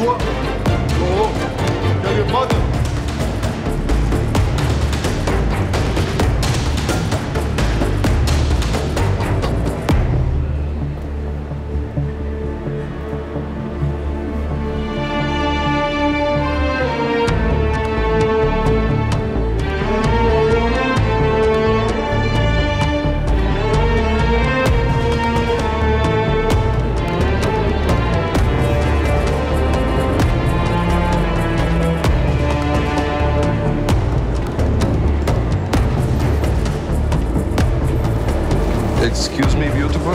toi Oh, quelle est bonne Excuse me, beautiful.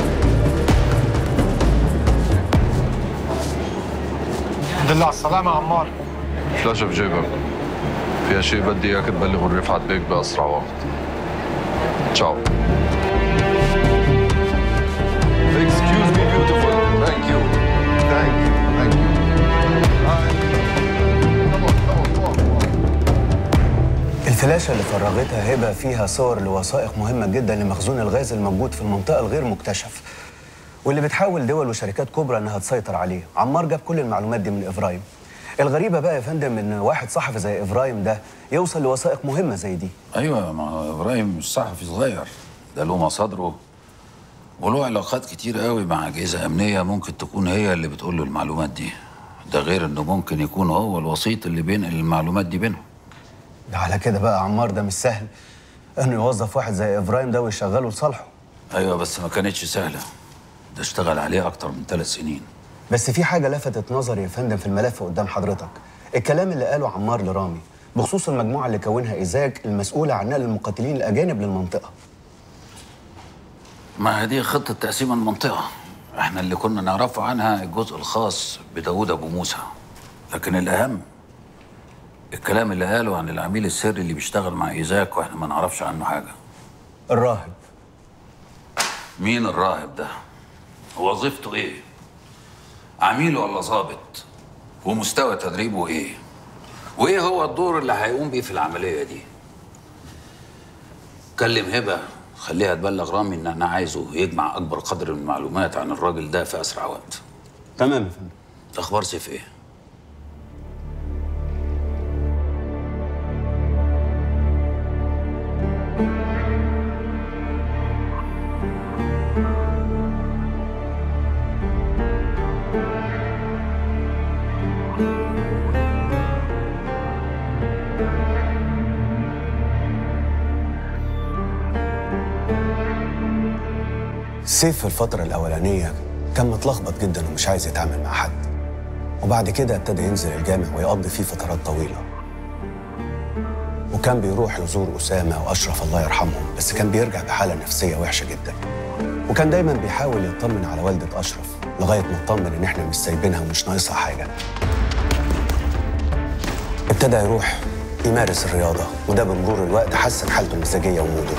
الحمد لله على السلامة يا عمار فلاشة في جيبك فيها شيء بدي اياك تبلغه رفعت بيك باسرع وقت تشاو Excuse me, beautiful. Thank you. Thank you. Thank you. Bye. Come on, come on, walk, walk. الفلاشة اللي فرغتها هبة فيها صور لوثائق مهمة جدا لمخزون الغاز الموجود في المنطقة الغير مكتشف واللي بتحاول دول وشركات كبرى انها تسيطر عليه عمار جاب كل المعلومات دي من افرايم الغريبة بقى يا فندم ان واحد صحفي زي افرايم ده يوصل لوثائق مهمة زي دي ايوه ما هو ابراهيم مش صحفي صغير ده له مصادره وله علاقات كتير قوي مع اجهزه امنيه ممكن تكون هي اللي بتقول له المعلومات دي ده غير انه ممكن يكون هو الوسيط اللي بينقل المعلومات دي بينهم ده على كده بقى عمار ده مش سهل انه يوظف واحد زي افرايم ده ويشغله لصالحه ايوه بس ما كانتش سهله ده اشتغل عليه اكتر من ثلاث سنين بس في حاجة لفتت نظري يا فندم في الملف قدام حضرتك الكلام اللي قاله عمار لرامي بخصوص المجموعة اللي كونها إيزاك المسؤولة عن نقل المقاتلين الأجانب للمنطقة ما هذه خطه تقسيم المنطقه احنا اللي كنا نعرفه عنها الجزء الخاص بداوود ابو موسى لكن الاهم الكلام اللي قاله عن العميل السري اللي بيشتغل مع ايزاك واحنا ما نعرفش عنه حاجه الراهب مين الراهب ده؟ وظيفته ايه؟ عميل ولا ظابط؟ ومستوى تدريبه ايه؟ وايه هو الدور اللي هيقوم بيه في العمليه دي؟ كلم هبه خليها تبلغ رامي ان انا عايزه يجمع اكبر قدر من المعلومات عن الراجل ده في اسرع وقت. تمام يا فندم اخبار سيف ايه؟ سيف في الفترة الأولانية كان متلخبط جدا ومش عايز يتعامل مع حد وبعد كده ابتدى ينزل الجامع ويقضي فيه فترات طويلة وكان بيروح يزور أسامة وأشرف الله يرحمهم بس كان بيرجع بحالة نفسية وحشة جدا وكان دايما بيحاول يطمن على والدة أشرف لغاية ما اطمن إن إحنا مش سايبينها ومش ناقصها حاجة ابتدى يروح يمارس الرياضة وده بمرور الوقت حسن حالته المزاجية وموده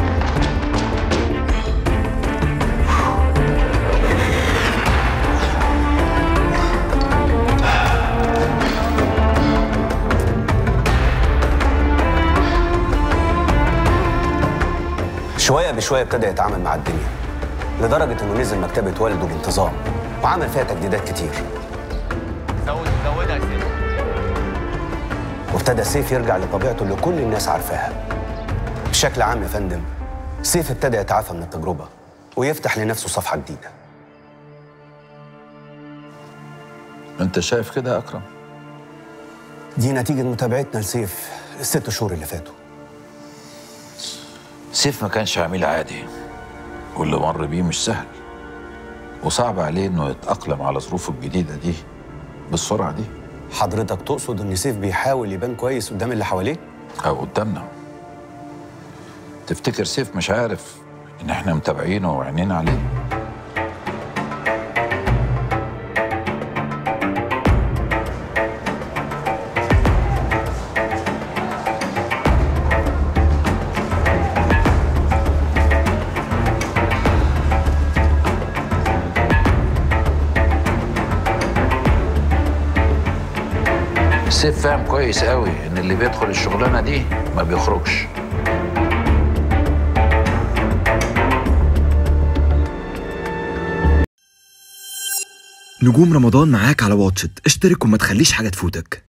شوية بشوية ابتدى يتعامل مع الدنيا لدرجة إنه نزل مكتبة والده بانتظام وعمل فيها تجديدات كتير زود زودها يا سيف وابتدى سيف يرجع لطبيعته اللي كل الناس عارفاها بشكل عام يا فندم سيف ابتدى يتعافى من التجربة ويفتح لنفسه صفحة جديدة انت شايف كده يا اكرم؟ دي نتيجة متابعتنا لسيف الست شهور اللي فاتوا سيف ما كانش عميل عادي واللي مر بيه مش سهل وصعب عليه انه يتأقلم على ظروفه الجديدة دي بالسرعة دي حضرتك تقصد إن سيف بيحاول يبان كويس قدام اللي حواليه؟ أو قدامنا تفتكر سيف مش عارف إن إحنا متابعينه وعينينا عليه سيف فاهم كويس قوي إن اللي بيدخل الشغلانة دي ما بيخرجش نجوم رمضان معاك على واتشت اشترك وما تخليش حاجة تفوتك